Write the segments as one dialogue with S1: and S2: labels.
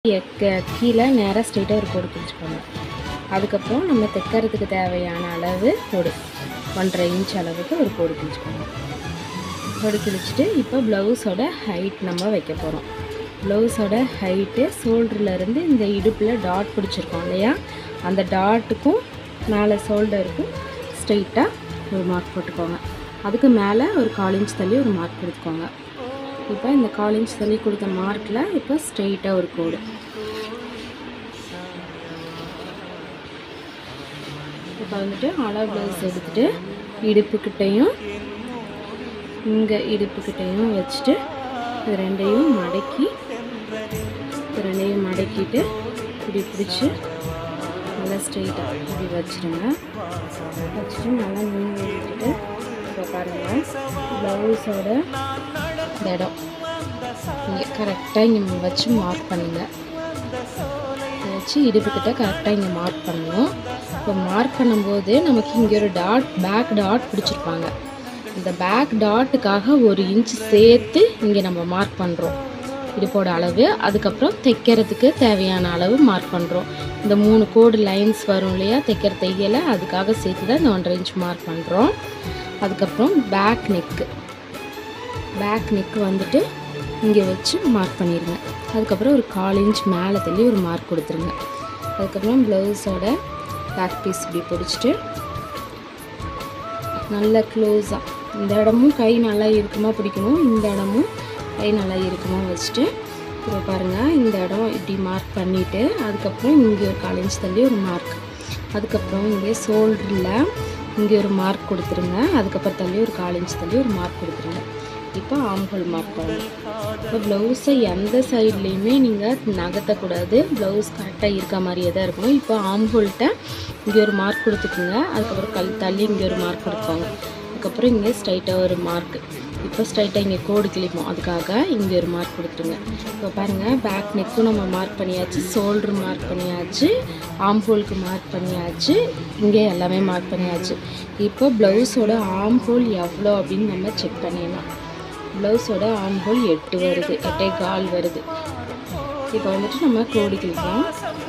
S1: எக்க- கீழே நேராக ஸ்ட்ரெயிட்டாக ஒரு கோடு கிழிச்சுக்கோங்க அதுக்கப்புறம் நம்ம தைக்கிறதுக்கு தேவையான அளவு கோடு ஒன்றரை இன்ச் அளவுக்கு ஒரு கோடு கிழிச்சுக்கோங்க கோடு கிழிச்சிட்டு இப்போ ப்ளவுஸோட ஹைட் நம்ம வைக்க போகிறோம் ப்ளவுஸோட ஹைட்டு ஷோல்டர்லேருந்து இந்த இடுப்பில் டாட் பிடிச்சிருக்கோம் இல்லையா அந்த டாட்டுக்கும் மேலே ஷோல்டருக்கும் ஸ்ட்ரெயிட்டாக ஒரு மார்க் போட்டுக்கோங்க அதுக்கு மேலே ஒரு கால் இன்ச் தள்ளி ஒரு மார்க் கொடுத்துக்கோங்க இப்போ இந்த கால் இன்ச் தள்ளி கொடுத்த மார்க்கில் இப்போ ஸ்ட்ரெயிட்டாக ஒரு கோடு இப்போ வந்துட்டு அளவு ப்ளவுஸ் எடுத்துட்டு இடுப்புக்கிட்டையும் இங்கே இடுப்புக்கிட்டையும் வச்சுட்டு இது ரெண்டையும் மடக்கி இது ரெண்டையும் மடக்கிட்டு இப்படி பிடிச்சி நல்லா ஸ்ட்ரெயிட்டாக இப்படி வச்சுருங்க வச்சுட்டு நல்லா மீன் விட்டுட்டு இப்போ பாருங்கள் ப்ளவுஸோட இந்த இடம் இங்கே கரெக்டாக இங்கே வச்சு மார்க் பண்ணுங்கள் இதை வச்சு இடுப்புக்கிட்ட கரெக்டாக இங்கே மார்க் பண்ணணும் இப்போ மார்க் பண்ணும்போது நமக்கு இங்கே ஒரு டாட் பேக் டாட் பிடிச்சிருப்பாங்க இந்த பேக் டாட்டுக்காக ஒரு இன்ச் சேர்த்து இங்கே நம்ம மார்க் பண்ணுறோம் இடுப்போட அளவு அதுக்கப்புறம் தைக்கிறதுக்கு தேவையான அளவு மார்க் பண்ணுறோம் இந்த மூணு கோடு லைன்ஸ் வரும் இல்லையா தைக்கிற தையலை அதுக்காக சேர்த்து தான் இந்த ஒன்றரை இன்ச் மார்க் பண்ணுறோம் அதுக்கப்புறம் பேக் நெக்கு பேக் நெக் வந்துட்டு இங்கே வச்சு மார்க் பண்ணிடுங்க அதுக்கப்புறம் ஒரு கால் இன்ச் மேலே தள்ளி ஒரு மார்க் கொடுத்துருங்க அதுக்கப்புறம் ப்ளவுஸோட பேக் பீஸ் இப்படி பிடிச்சிட்டு நல்ல க்ளோஸாக இந்த இடமும் கை நல்லா இறுக்கமாக பிடிக்கணும் இந்த இடமும் கை நல்லா இறுக்கமாக வச்சுட்டு இப்போ பாருங்கள் இந்த இடம் இப்படி மார்க் பண்ணிவிட்டு அதுக்கப்புறம் இங்கே ஒரு கால் இன்ச் தள்ளி ஒரு மார்க் அதுக்கப்புறம் இங்கே ஷோல்டரில் இங்கே ஒரு மார்க் கொடுத்துருங்க அதுக்கப்புறம் தள்ளி ஒரு கால் இன்ச் தள்ளி ஒரு மார்க் கொடுத்துருங்க இப்போ ஆம்ஹோல் மார்க் பண்ணணும் இப்போ ப்ளவுஸை எந்த சைட்லேயுமே நீங்கள் நகர்த்தக்கூடாது ப்ளவுஸ் கரெக்டாக இருக்க மாதிரியே தான் இருக்கணும் இப்போ ஆம்ஹோல்கிட்ட இங்கே ஒரு மார்க் கொடுத்துக்குங்க அதுக்கப்புறம் கல் தள்ளி இங்கே ஒரு மார்க் கொடுத்துக்கோங்க அதுக்கப்புறம் இங்கே ஸ்ட்ரைட்டாக ஒரு மார்க் இப்போ ஸ்ட்ரைட்டாக இங்கே கோடு கிழிப்போம் அதுக்காக இங்கே ஒரு மார்க் கொடுத்துருங்க இப்போ பாருங்கள் பேக் நெக்கும் நம்ம மார்க் பண்ணியாச்சு ஷோல்டர் மார்க் பண்ணியாச்சு ஆம் ஹோலுக்கு மார்க் பண்ணியாச்சு இங்கே எல்லாமே மார்க் பண்ணியாச்சு இப்போ ப்ளவுஸோட ஆம் ஹோல் எவ்வளோ அப்படின்னு நம்ம செக் பண்ணிடலாம் ப்ளவுஸோட ஆம் ஹோல் எட்டு வருது எட்டே கால் வருது இப்போ வந்துட்டு நம்ம கோடு கிழிப்போம்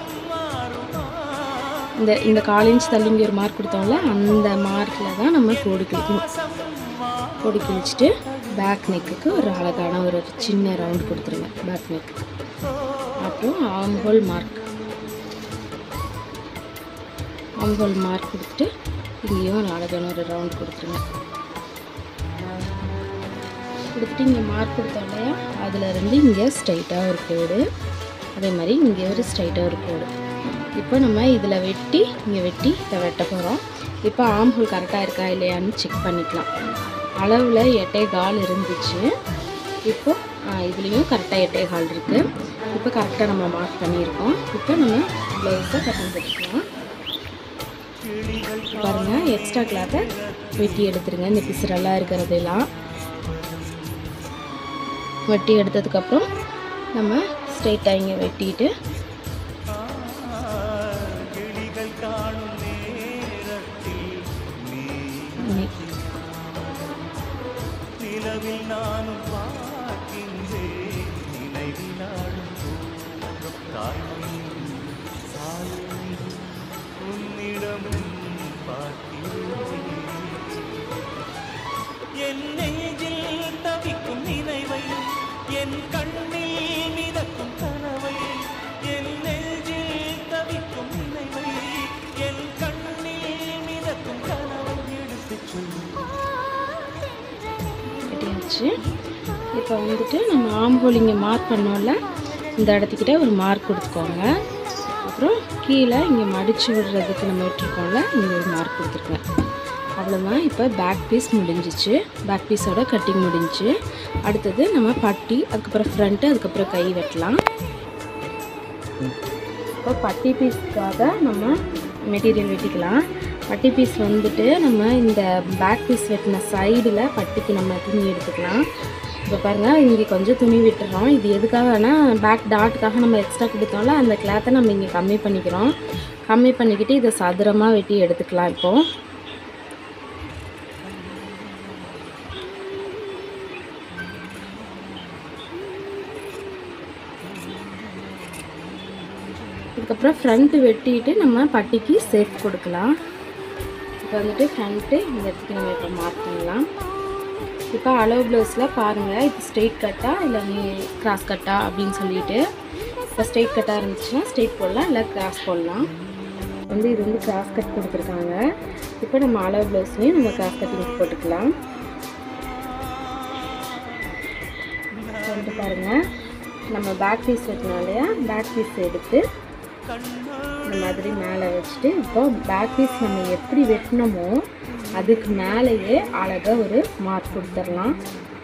S1: இந்த இந்த கால் இன்ச் தள்ளி இங்கே ஒரு மார்க் கொடுத்தோம்ல அந்த மார்க்கில் தான் நம்ம கோடு கிழிக்கணும் கோடு கிழிச்சிட்டு பேக் நெக்குக்கு ஒரு அழகான ஒரு சின்ன ரவுண்ட் கொடுத்துருங்க பேக் நெக்கு அப்புறம் ஆம்ஹோல் மார்க் ஆம்ஹோல் மார்க் கொடுத்துட்டு இங்கேயும் ஒரு அழகான ஒரு ரவுண்ட் கொடுத்துருங்க கொடுத்துட்டு இங்கே மார்க் கொடுத்தோம் இல்லையா அதில் இருந்து இங்கே ஸ்ட்ரைட்டாக ஒரு கோடு அதே மாதிரி இங்கே ஒரு ஸ்ட்ரைட்டாக ஒரு கோடு இப்போ நம்ம இதில் வெட்டி இங்கே வெட்டி இதை வெட்ட போகிறோம் இப்போ ஆம்ஹோல் கரெக்டாக இருக்கா இல்லையான்னு செக் பண்ணிக்கலாம் அளவில் எட்டே கால் இருந்துச்சு இப்போ இதுலேயும் கரெக்டாக எட்டே கால் இருக்குது இப்போ கரெக்டாக நம்ம மார்க் பண்ணியிருக்கோம் இப்போ நம்ம ப்ளவுஸை கட்டிங் பண்ணிக்கலாம் பாருங்கள் எக்ஸ்ட்ரா கிளாத்தை வெட்டி எடுத்துருங்க இந்த பிசுரெல்லாம் இருக்கிறதெல்லாம் வெட்டி எடுத்ததுக்கப்புறம் நம்ம ஸ்ட்ரெயிட்டாக இங்கே வெட்டிட்டு நெக்
S2: என் நெஞ்சில் தவிக்கும் நினைவை என் கண்ணில் மிதக்கும் கனவை என் நெஞ்சில் தவிக்கும் நினைவை என் கண்ணில் மிதக்கும் கனவை எடுத்துச் சொல்லும்
S1: வெட்டியாச்சு இப்போ வந்துட்டு நம்ம ஆம்போல் இங்கே மார்க் பண்ணோம்ல இந்த இடத்துக்கிட்ட ஒரு மார்க் கொடுத்துக்கோங்க அப்புறம் கீழே இங்கே மடித்து விடுறதுக்கு நம்ம விட்டுருக்கோம்ல இங்கே ஒரு மார்க் கொடுத்துருக்கேன் அவ்வளோதான் இப்போ பேக் பீஸ் முடிஞ்சிச்சு பேக் பீஸோட கட்டிங் முடிஞ்சுச்சு அடுத்தது நம்ம பட்டி அதுக்கப்புறம் ஃப்ரண்ட்டு அதுக்கப்புறம் கை வெட்டலாம் இப்போ பட்டி பீஸ்க்காக நம்ம மெட்டீரியல் வெட்டிக்கலாம் பட்டி பீஸ் வந்துட்டு நம்ம இந்த பேக் பீஸ் வெட்டின சைடில் பட்டிக்கு நம்ம துணி எடுத்துக்கலாம் இப்போ பாருங்கள் இங்கே கொஞ்சம் துணி விட்டுறோம் இது எதுக்காகனா பேக் டாட்டுக்காக நம்ம எக்ஸ்ட்ரா கொடுத்தோம்ல அந்த கிளாத்தை நம்ம இங்கே கம்மி பண்ணிக்கிறோம் கம்மி பண்ணிக்கிட்டு இதை சதுரமாக வெட்டி எடுத்துக்கலாம் இப்போது அதுக்கப்புறம் ஃப்ரண்ட்டு வெட்டிட்டு நம்ம பட்டிக்கு சேஃப் கொடுக்கலாம் இப்போ வந்துட்டு ஃப்ரண்ட்டு இந்த இடத்துக்கு நம்ம இப்போ மார்க் பண்ணலாம் இப்போ அளவு ப்ளவுஸில் பாருங்கள் இது ஸ்ட்ரெயிட் கட்டா இல்லை நீ கிராஸ் கட்டா அப்படின்னு சொல்லிட்டு இப்போ ஸ்ட்ரெயிட் கட்டாக இருந்துச்சுன்னா ஸ்ட்ரெயிட் போடலாம் இல்லை கிராஸ் போடலாம் வந்து இது வந்து கிராஸ் கட் கொடுத்துருக்காங்க இப்போ நம்ம அளவு ப்ளவுஸ்லேயும் நம்ம கிராஸ் கட்டிங் போட்டுக்கலாம் வந்து பாருங்கள் நம்ம பேக் பீஸ் வெட்டினாலையா பேக் பீஸ் எடுத்து இந்த மாதிரி மேலே வச்சுட்டு இப்போ பேக் பீஸ் நம்ம எப்படி வெட்டினோமோ அதுக்கு மேலேயே அழகாக ஒரு மார்க் கொடுத்துடலாம்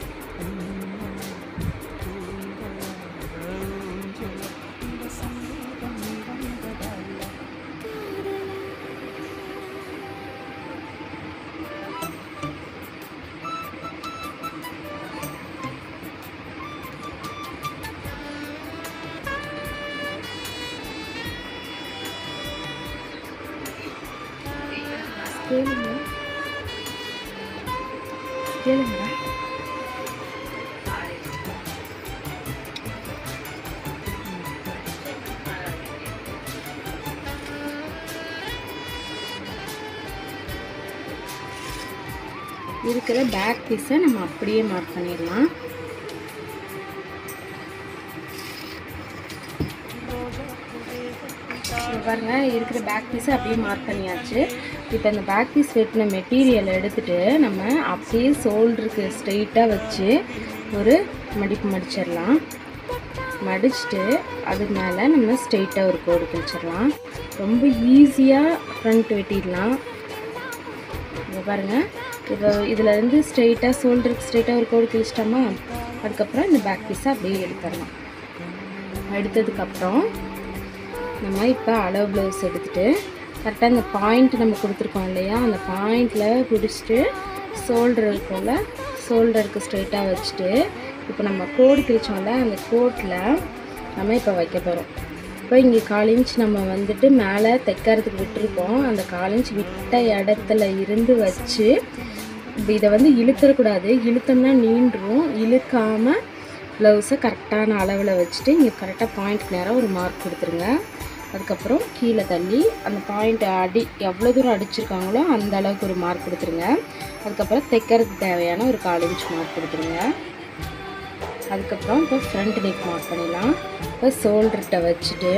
S1: கேளுங்க கேளுங்க இருக்கிற பேக் பீஸை நம்ம அப்படியே மார்க் பண்ணிடலாம் இங்க பாருங்க இருக்கிற பேக் பீஸை அப்படியே மார்க் பண்ணியாச்சு இப்போ இந்த பேக் பீஸ் வெட்டின மெட்டீரியல் எடுத்துட்டு நம்ம அப்படியே ஷோல்டருக்கு ஸ்ட்ரெயிட்டாக வச்சு ஒரு மடிப்பு மடிச்சிடலாம் மடிச்சுட்டு அது மேலே நம்ம ஸ்ட்ரெயிட்டாக ஒரு கோடு கிழிச்சிடலாம் ரொம்ப ஈஸியாக ஃப்ரண்ட் வெட்டிடலாம் இங்கே பாருங்கள் இப்போ இதில் இருந்து ஸ்ட்ரெயிட்டாக ஷோல்டருக்கு ஸ்ட்ரெயிட்டாக ஒரு கோடு கிழிச்சிட்டோமா அதுக்கப்புறம் இந்த பேக் பீஸை அப்படியே எடுத்துடலாம் எடுத்ததுக்கப்புறம் நம்ம இப்போ அளவு ப்ளவுஸ் எடுத்துகிட்டு கரெக்டாக இந்த பாயிண்ட் நம்ம கொடுத்துருக்கோம் இல்லையா அந்த பாயிண்டில் பிடிச்சிட்டு ஷோல்டர் இருக்கும்ல ஷோல்டருக்கு ஸ்ட்ரெயிட்டாக வச்சுட்டு இப்போ நம்ம கோடு கிழிச்சோம்ல அந்த கோட்டில் நம்ம இப்போ வைக்க போகிறோம் இப்போ இங்கே கால் இன்ச் நம்ம வந்துட்டு மேலே தைக்கிறதுக்கு விட்டுருக்கோம் அந்த கால் இன்ச் விட்ட இடத்துல இருந்து வச்சு இப்போ இதை வந்து இழுத்துடக்கூடாது இழுத்தோம்னா நீண்டுரும் இழுக்காமல் ப்ளவுஸை கரெக்டான அளவில் வச்சுட்டு இங்கே கரெக்டாக பாயிண்ட் நேராக ஒரு மார்க் கொடுத்துருங்க அதுக்கப்புறம் கீழே தள்ளி அந்த பாயிண்ட் அடி எவ்வளோ தூரம் அடிச்சிருக்காங்களோ அந்த அளவுக்கு ஒரு மார்க் கொடுத்துருங்க அதுக்கப்புறம் தைக்கிறதுக்கு தேவையான ஒரு கால் இன்ச் மார்க் கொடுத்துருங்க அதுக்கப்புறம் இப்போ ஃப்ரண்ட் நெக் மார்க் பண்ணிடலாம் இப்போ ஷோல்டர்கிட்ட வச்சுட்டு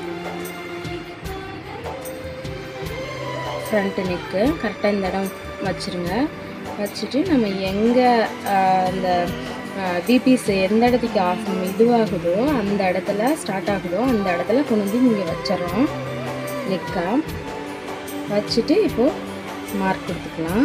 S1: ஃப்ரண்ட் நெக்கு கரெக்டாக இந்த இடம் வச்சுருங்க வச்சுட்டு நம்ம எங்கே அந்த பிபிஸ் எந்த இடத்துக்கு ஆஃப் இதுவாகுதோ அந்த இடத்துல ஸ்டார்ட் ஆகுதோ அந்த இடத்துல கொண்டு வந்து இங்கே வச்சிடறோம் நெக்காக வச்சுட்டு இப்போது மார்க் கொடுத்துக்கலாம்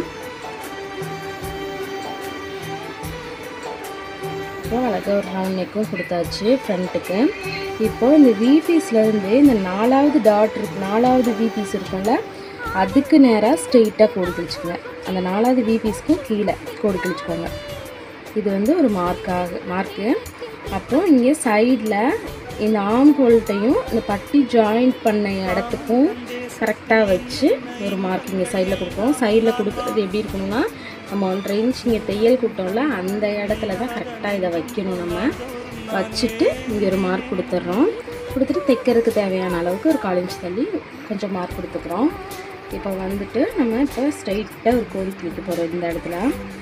S1: இப்போ அழகாக ஒரு ரவுண்ட் நெக்கும் கொடுத்தாச்சு ஃப்ரண்ட்டுக்கு இப்போ இந்த விபீஸ்லேருந்து இந்த நாலாவது டாட் இருக்கு நாலாவது விபீஸ் இருக்கும்ல அதுக்கு நேராக ஸ்ட்ரெயிட்டாக கோடு கிழிச்சுக்கோங்க அந்த நாலாவது விபீஸ்க்கும் கீழே கோடு கிழிச்சுக்கோங்க இது வந்து ஒரு மார்க்காக மார்க்கு அப்புறம் இங்கே சைடில் இந்த ஆம் ஹோல்ட்டையும் இந்த பட்டி ஜாயிண்ட் பண்ண இடத்துக்கும் கரெக்டாக வச்சு ஒரு மார்க் இங்கே சைடில் கொடுப்போம் சைடில் கொடுக்குறது எப்படி இருக்கணும்னா நம்ம ஒன்றரை இன்ச் இங்கே தையல் கொடுத்தோம்ல அந்த இடத்துல தான் கரெக்டாக இதை வைக்கணும் நம்ம வச்சுட்டு இங்கே ஒரு மார்க் கொடுத்துட்றோம் கொடுத்துட்டு தைக்கிறதுக்கு தேவையான அளவுக்கு ஒரு கால் இன்ச் தள்ளி கொஞ்சம் மார்க் கொடுத்துக்குறோம் இப்போ வந்துட்டு நம்ம இப்போ ஸ்ட்ரைட்டாக ஒரு கோடி கிழிக்க போகிறோம் இந்த இடத்துல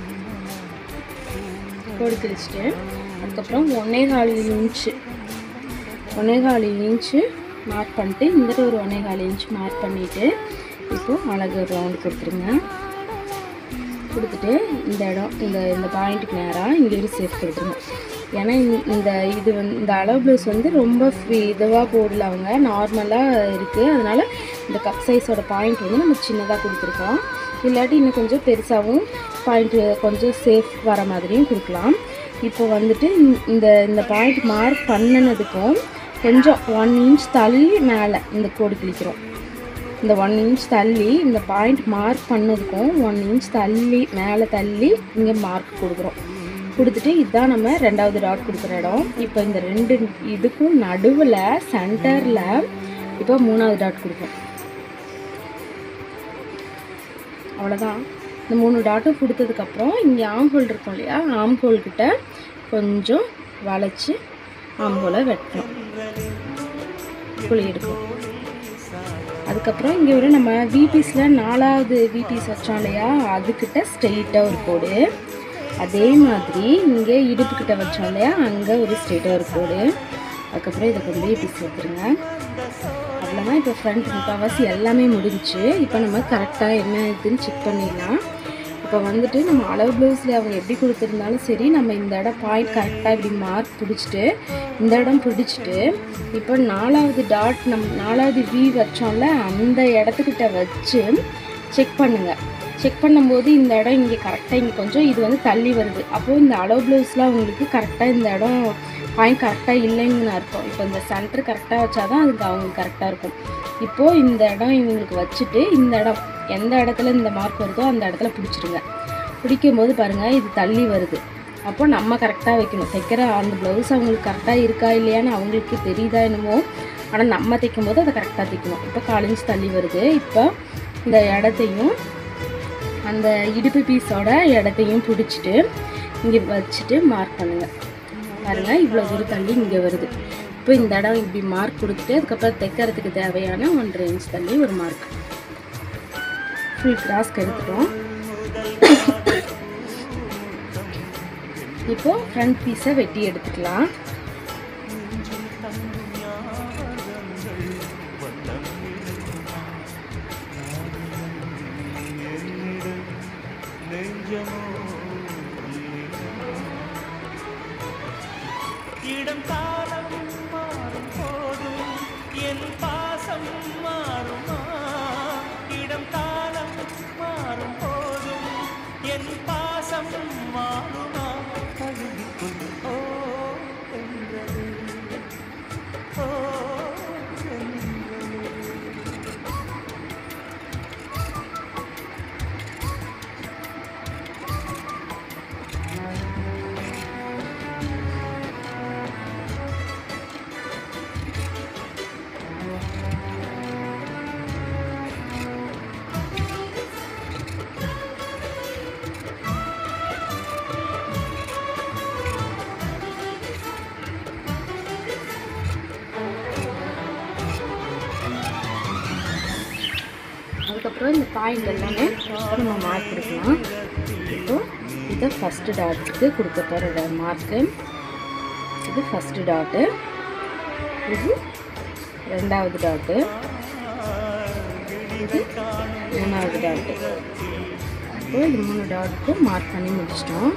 S1: கோடு கிழிச்சிட்டு அதுக்கப்புறம் ஒன்னே கால் இன்ச்சு ஒன்னே கால் இன்ச்சு மார்க் பண்ணிட்டு இந்த ஒரு ஒன்னே கால் இன்ச் மார்க் பண்ணிவிட்டு இப்போது அழகு ஒரு ரவுண்டு கொடுத்துருங்க கொடுத்துட்டு இந்த இடம் இந்த இந்த பாயிண்ட்டுக்கு நேராக இங்கே ஒரு சேஃப் கொடுத்துருங்க ஏன்னா இந்த- இந்த இது வந்து இந்த அளவு ப்ளவுஸ் வந்து ரொம்ப இதுவாக போடல அவங்க நார்மலாக இருக்குது அதனால் இந்த கப் சைஸோட பாயிண்ட் வந்து நம்ம சின்னதாக கொடுத்துருக்கோம் இல்லாட்டி இன்னும் கொஞ்சம் பெருசாகவும் பாயிண்ட் கொஞ்சம் சேஃப் வர மாதிரியும் கொடுக்கலாம் இப்போ வந்துட்டு இந்த- இந்த இந்த பாயிண்ட் மார்க் பண்ணினதுக்கும் கொஞ்சம் ஒன் இன்ச் தள்ளி மேலே இந்த கோடு கிழிக்கிறோம் இந்த ஒன் இன்ச் தள்ளி இந்த பாயிண்ட் மார்க் பண்ணதுக்கும் ஒன் இன்ச் தள்ளி மேலே தள்ளி இங்கே மார்க் கொடுக்குறோம் கொடுத்துட்டு இதுதான் நம்ம ரெண்டாவது டாட் கொடுக்குற இடம் இப்போ இந்த ரெண்டு இதுக்கும் நடுவில் சென்டரில் இப்போ மூணாவது டாட் கொடுப்போம் அவ்வளோதான் இந்த மூணு டாட்டும் கொடுத்ததுக்கப்புறம் இங்கே ஆம்ஹோல் இருக்கும் இல்லையா ஆம்ஹோல் கிட்ட கொஞ்சம் வளைச்சி ஆம்ஹோலை வெட்டணும் குழி எடுக்கணும் அதுக்கப்புறம் இங்கே ஒரு நம்ம விபிஸில் நாலாவது விபிஸ் வச்சோம் இல்லையா அதுக்கிட்ட ஸ்ட்ரெயிட்டாக ஒரு கோடு அதே மாதிரி இங்கே இடுப்புக்கிட்ட வச்சோம் இல்லையா அங்கே ஒரு ஸ்ட்ரெயிட்டாக ஒரு கோடு அதுக்கப்புறம் இதை கொண்டு போய் இப்படி சேர்த்துருங்க அவ்வளோதான் இப்போ ஃப்ரண்ட் முக்கால்வாசி எல்லாமே முடிஞ்சுச்சு இப்போ நம்ம கரெக்டாக என்ன இதுன்னு செக் பண்ணிடலாம் இப்போ வந்துட்டு நம்ம அளவு ப்ளவுஸில் அவங்க எப்படி கொடுத்துருந்தாலும் சரி நம்ம இந்த இடம் பாயிண்ட் கரெக்டாக இப்படி மார்க் பிடிச்சிட்டு இந்த இடம் பிடிச்சிட்டு இப்போ நாலாவது டாட் நம் நாலாவது வி வச்சோம்ல அந்த இடத்துக்கிட்ட வச்சு செக் பண்ணுங்கள் செக் பண்ணும்போது இந்த இடம் இங்கே கரெக்டாக இங்கே கொஞ்சம் இது வந்து தள்ளி வருது அப்போது இந்த அளவு ப்ளவுஸ்லாம் உங்களுக்கு கரெக்டாக இந்த இடம் பாயிண்ட் கரெக்டாக இல்லைங்கன்னு அர்த்தம் இப்போ இந்த சென்டர் கரெக்டாக வச்சாதான் அதுக்கு அவங்களுக்கு கரெக்டாக இருக்கும் இப்போது இந்த இடம் இவங்களுக்கு வச்சுட்டு இந்த இடம் எந்த இடத்துல இந்த மார்க் வருதோ அந்த இடத்துல பிடிச்சிருங்க பிடிக்கும் போது பாருங்கள் இது தள்ளி வருது அப்போ நம்ம கரெக்டாக வைக்கணும் தைக்கிற அந்த ப்ளவுஸ் அவங்களுக்கு கரெக்டாக இருக்கா இல்லையான்னு அவங்களுக்கு தெரியுதா என்னமோ ஆனால் நம்ம தைக்கும் போது அதை கரெக்டாக தைக்கணும் இப்போ காலிஞ்சி தள்ளி வருது இப்போ இந்த இடத்தையும் அந்த இடுப்பு பீஸோட இடத்தையும் பிடிச்சிட்டு இங்கே வச்சுட்டு மார்க் பண்ணுங்கள் பாருங்கள் இவ்வளோ தூரம் தள்ளி இங்கே வருது இப்போ இந்த இடம் இப்படி மார்க் கொடுத்துட்டு அதுக்கப்புறம் தைக்கிறதுக்கு தேவையான ஒன்றரை இன்ச் தள்ளி ஒரு மார்க் ஃபுல் கிராஸ்க்கு எடுத்துட்டோம் இப்போ ஃப்ரண்ட் பீஸை வெட்டி எடுத்துக்கலாம்
S2: இடம் காலம் மாறும் போதும் என் பாசம் மாறுமா இடம் காலம் மாறும் போதும் என் பாசம் மாறுமா கழுவிக்குள் ஓ என்றது ஓ என்றது
S1: அதுக்கப்புறம் இந்த பாயிண்ட் எல்லாமே இப்போ நம்ம மார்க் கொடுக்கலாம் இப்போ இதை ஃபஸ்ட்டு டாட்டுக்கு கொடுக்க போகிற மார்க்கு இது ஃபஸ்ட்டு டாட்டு இது ரெண்டாவது டாட்டு இது மூணாவது டாட்டு இப்போ இது மூணு டாட்டுக்கு மார்க் பண்ணி முடிச்சிட்டோம்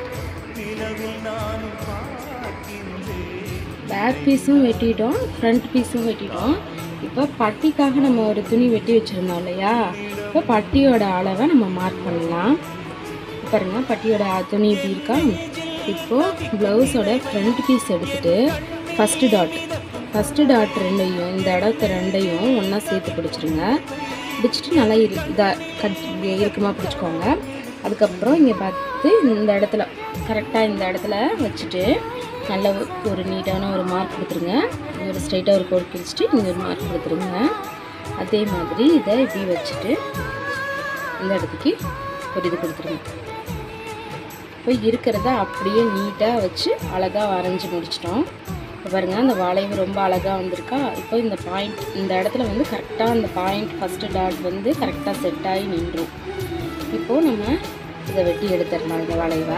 S1: பேக் பீஸும் வெட்டிட்டோம் ஃப்ரண்ட் பீஸும் வெட்டிட்டோம் இப்போ பட்டிக்காக நம்ம ஒரு துணி வெட்டி வச்சுருந்தோம் இல்லையா இப்போ பட்டியோட அளவை நம்ம மார்க் பண்ணலாம் பாருங்க பட்டியோட துணி இப்படி இருக்கா இப்போது ப்ளவுஸோட ஃப்ரண்ட் பீஸ் எடுத்துட்டு ஃபஸ்ட்டு டாட் ஃபஸ்ட்டு டாட் ரெண்டையும் இந்த இடத்த ரெண்டையும் ஒன்றா சேர்த்து பிடிச்சிருங்க பிடிச்சிட்டு நல்லா இரு இதாக கட் இறுக்கமாக பிடிச்சிக்கோங்க அதுக்கப்புறம் இங்கே பார்த்து இந்த இடத்துல கரெக்டாக இந்த இடத்துல வச்சுட்டு நல்ல ஒரு- ஒரு நீட்டான ஒரு மார்க் கொடுத்துருங்க இங்க ஒரு ஸ்ட்ரைட்டாக ஒரு கோடு கிழிச்சிட்டு இங்கே ஒரு மார்க் கொடுத்துருங்க அதே மாதிரி இதை இப்படி வச்சுட்டு இந்த இடத்துக்கு ஒரு இது கொடுத்துருங்க இப்போ இருக்கிறத அப்படியே நீட்டாக வச்சு அழகாக வரைஞ்சி முடிச்சிட்டோம் இப்போ பாருங்கள் அந்த வளைவு ரொம்ப அழகாக வந்திருக்கா இப்போ இந்த பாயிண்ட் இந்த இடத்துல வந்து கரெக்டாக அந்த பாயிண்ட் ஃபஸ்ட்டு டாட் வந்து கரெக்டாக செட் ஆகி நின்றும் இப்போது நம்ம இதை வெட்டி எடுத்துடலாம் இந்த வளைவை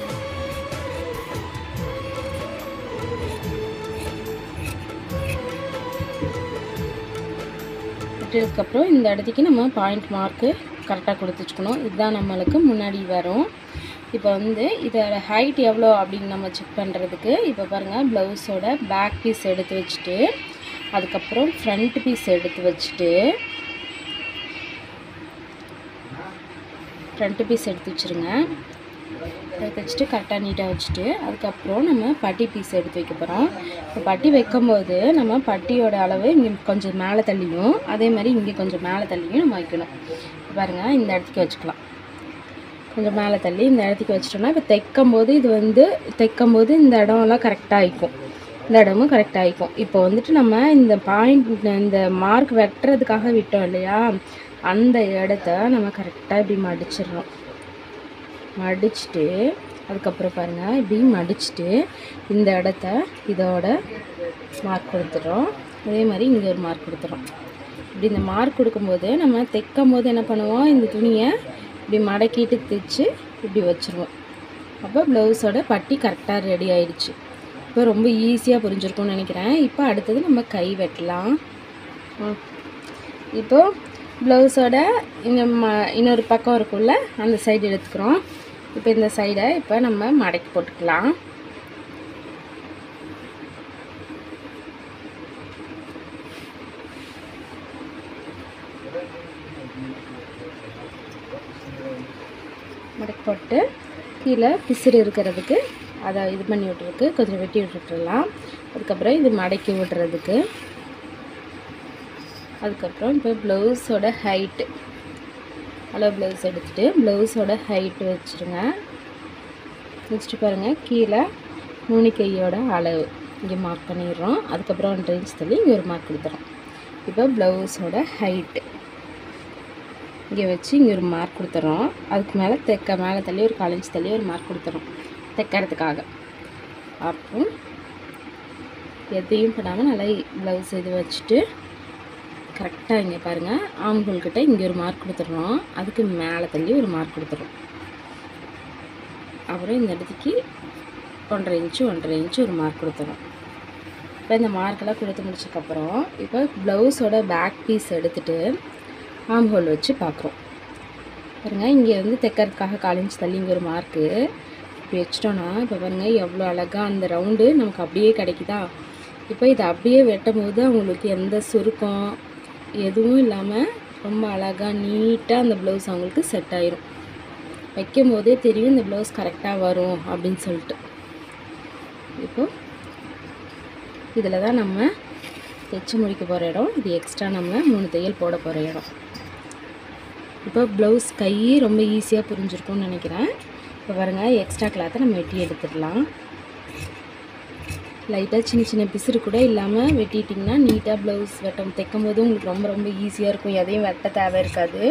S1: விட்டதுக்கப்புறம் இந்த இடத்துக்கு நம்ம பாயிண்ட் மார்க்கு கரெக்டாக கொடுத்து வச்சுக்கணும் இதுதான் நம்மளுக்கு முன்னாடி வரும் இப்போ வந்து இதோட ஹைட் எவ்வளோ அப்படின்னு நம்ம செக் பண்ணுறதுக்கு இப்போ பாருங்கள் ப்ளவுஸோட பேக் பீஸ் எடுத்து வச்சுட்டு அதுக்கப்புறம் ஃப்ரண்ட் பீஸ் எடுத்து வச்சுட்டு ஃப்ரண்ட் பீஸ் எடுத்து வச்சுருங்க எடுத்து வச்சுட்டு கரெக்டாக நீட்டாக வச்சுட்டு அதுக்கப்புறம் நம்ம பட்டி பீஸ் எடுத்து வைக்க போகிறோம் இப்போ பட்டி வைக்கும்போது நம்ம பட்டியோட அளவு இங்கே கொஞ்சம் மேலே தள்ளியும் அதே மாதிரி இங்கே கொஞ்சம் மேலே தள்ளியும் நம்ம வைக்கணும் இப்போ பாருங்கள் இந்த இடத்துக்கு வச்சுக்கலாம் கொஞ்சம் மேலே தள்ளி இந்த இடத்துக்கு வச்சிட்டோம்னா இப்போ தைக்கும் போது இது வந்து தைக்கும் போது இந்த இடம்லாம் கரெக்டாக ஆகிக்கும் இந்த இடமும் கரெக்டாக ஆகிக்கும் இப்போ வந்துட்டு நம்ம இந்த பாயிண்ட் இந்த மார்க் வெட்டுறதுக்காக விட்டோம் இல்லையா அந்த இடத்த நம்ம கரெக்டாக இப்படி மடிச்சிடணும் மடிச்சுட்டு அதுக்கப்புறம் பாருங்கள் இப்படி மடிச்சுட்டு இந்த இடத்த இதோட மார்க் கொடுத்துட்றோம் அதே மாதிரி இங்கே ஒரு மார்க் கொடுத்துறோம் இப்படி இந்த மார்க் கொடுக்கும்போது நம்ம தைக்கும் போது என்ன பண்ணுவோம் இந்த துணியை இப்படி மடக்கிட்டு தைச்சு இப்படி வச்சுருவோம் அப்போ ப்ளவுஸோட பட்டி கரெக்டாக ரெடி ஆயிடுச்சு இப்போ ரொம்ப ஈஸியாக புரிஞ்சிருக்கும்னு நினைக்கிறேன் இப்போ அடுத்தது நம்ம கை வெட்டலாம் ம். இப்போ ப்ளவுஸோட இங்கே ம இன்னொரு பக்கம் இருக்கும்ல அந்த சைடு எடுத்துக்கிறோம் இப்போ இந்த சைடை இப்போ நம்ம மடக்கி போட்டுக்கலாம் மடக்கி போட்டு கீழே பிசுறு இருக்கிறதுக்கு அதை இது பண்ணி விட்டுருக்கு கொஞ்சம் வெட்டி விட்டுட்டுலாம் அதுக்கப்புறம் இது மடக்கி விடுறதுக்கு அதுக்கப்புறம் இப்போ ப்ளவுஸோட ஹைட்டு அளவு ப்ளவுஸ் எடுத்துகிட்டு ப்ளவுஸோட ஹைட்டு வச்சுருங்க வச்சுட்டு பாருங்கள் கீழே நுனி கையோட அளவு இங்கே மார்க் பண்ணிடுறோம் அதுக்கப்புறம் ஒன்றரை இன்ச் தள்ளி இங்கே ஒரு மார்க் கொடுத்துறோம் இப்போ ப்ளவுஸோட ஹைட்டு இங்கே வச்சு இங்கே ஒரு மார்க் கொடுத்துறோம் அதுக்கு மேலே தெக்க மேலே தள்ளி ஒரு கால் இன்ச் தள்ளி ஒரு மார்க் கொடுத்துறோம் தைக்கிறதுக்காக அப்போ எதையும் பண்ணாமல் நல்லா ப்ளவுஸ் இது வச்சுட்டு கரெக்டாக இங்கே பாருங்கள் ஆம்ஹோல் கிட்ட இங்கே ஒரு மார்க் கொடுத்துட்றோம் அதுக்கு மேலே தள்ளி ஒரு மார்க் கொடுத்துட்றோம் அப்புறம் இந்த இடத்துக்கு ஒன்றரை இன்ச்சு ஒன்றரை இன்ச்சு ஒரு மார்க் கொடுத்துறோம் இப்போ இந்த மார்க்கெல்லாம் கொடுத்து முடிச்சதுக்கப்புறம் இப்போ ப்ளவுஸோட பேக் பீஸ் எடுத்துகிட்டு ஆம் ஹோல் வச்சு பார்க்குறோம் பாருங்க இங்கே வந்து தைக்கிறதுக்காக கால் இன்ச் தள்ளி இங்கே ஒரு மார்க்கு இப்படி வச்சிட்டோன்னா இப்போ பாருங்கள் எவ்வளோ அழகாக அந்த ரவுண்டு நமக்கு அப்படியே கிடைக்குதா இப்போ இதை அப்படியே வெட்டும் போது அவங்களுக்கு எந்த சுருக்கம் எதுவும் இல்லாமல் ரொம்ப அழகாக நீட்டாக அந்த ப்ளவுஸ் அவங்களுக்கு செட் ஆயிரும் வைக்கும் போதே தெரியும் இந்த ப்ளவுஸ் கரெக்டாக வரும் அப்படின்னு சொல்லிட்டு இப்போ இதில் தான் நம்ம தைச்சு முடிக்க போகிற இடம் இது எக்ஸ்ட்ரா நம்ம மூணு தையல் போட போகிற இடம் இப்போ ப்ளவுஸ் கை ரொம்ப ஈஸியாக புரிஞ்சிருக்கும்னு நினைக்கிறேன் இப்போ பாருங்கள் எக்ஸ்ட்ரா கிளாத்தை நம்ம வெட்டி எடுத்துடலாம் லைட்டாக சின்ன சின்ன பிசுறு கூட இல்லாமல் வெட்டிட்டிங்கன்னா நீட்டாக ப்ளவுஸ் வெட்டும் தைக்கும் போது உங்களுக்கு ரொம்ப ரொம்ப ஈஸியாக இருக்கும் எதையும் வெட்ட தேவை இருக்காது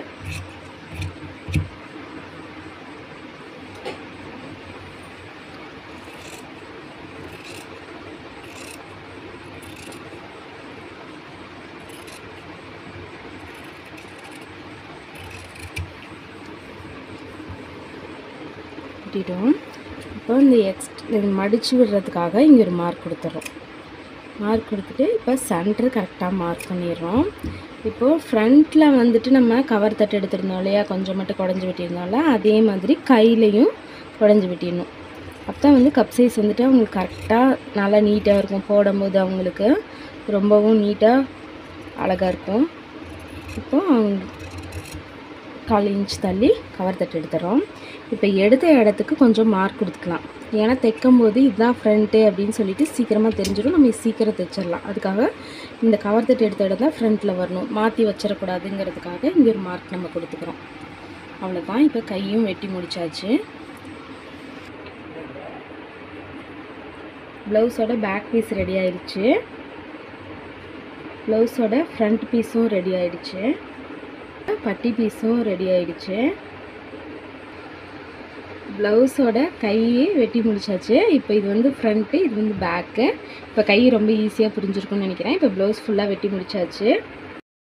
S1: வெட்டிட்டோம் இப்போ இந்த எக்ஸ்ட் இது மடித்து விடுறதுக்காக இங்கே ஒரு மார்க் கொடுத்துட்றோம் மார்க் கொடுத்துட்டு இப்போ சென்டர் கரெக்டாக மார்க் பண்ணிடுறோம் இப்போது ஃப்ரண்ட்டில் வந்துட்டு நம்ம கவர் தட்டு எடுத்திருந்தோம் இல்லையா கொஞ்சம் மட்டும் குடஞ்சி வெட்டியிருந்தோம்ல அதே மாதிரி கையிலையும் குடஞ்சி வெட்டிடணும் அப்போ தான் வந்து கப் சைஸ் வந்துட்டு அவங்களுக்கு கரெக்டாக நல்லா நீட்டாக இருக்கும் போடும்போது அவங்களுக்கு ரொம்பவும் நீட்டாக அழகாக இருக்கும் இப்போ அவங்க கால் இன்ச் தள்ளி கவர் தட்டு எடுத்துறோம் இப்போ எடுத்த இடத்துக்கு கொஞ்சம் மார்க் கொடுத்துக்கலாம் ஏன்னா தைக்கும் போது இதுதான் ஃப்ரண்ட்டு அப்படின்னு சொல்லிட்டு சீக்கிரமாக தெரிஞ்சிடும் நம்ம சீக்கிரம் தைச்சிடலாம் அதுக்காக இந்த கவர் தட்டு எடுத்த இடம் தான் ஃப்ரண்ட்டில் வரணும் மாற்றி வச்சிடக்கூடாதுங்கிறதுக்காக இங்கே ஒரு மார்க் நம்ம கொடுத்துக்கிறோம் அவ்வளோதான் இப்போ கையும் வெட்டி முடிச்சாச்சு ப்ளவுஸோட பேக் பீஸ் ரெடி ஆயிடுச்சு ப்ளவுஸோட ஃப்ரண்ட் பீஸும் ரெடி ஆயிடுச்சு பட்டி பீஸும் ரெடி ஆயிடுச்சு ப்ளவுஸோட கை வெட்டி முடிச்சாச்சு இப்போ இது வந்து ஃப்ரண்ட்டு இது வந்து பேக்கு இப்போ கை ரொம்ப ஈஸியாக புரிஞ்சிருக்கும்னு நினைக்கிறேன் இப்போ ப்ளவுஸ் ஃபுல்லாக வெட்டி முடிச்சாச்சு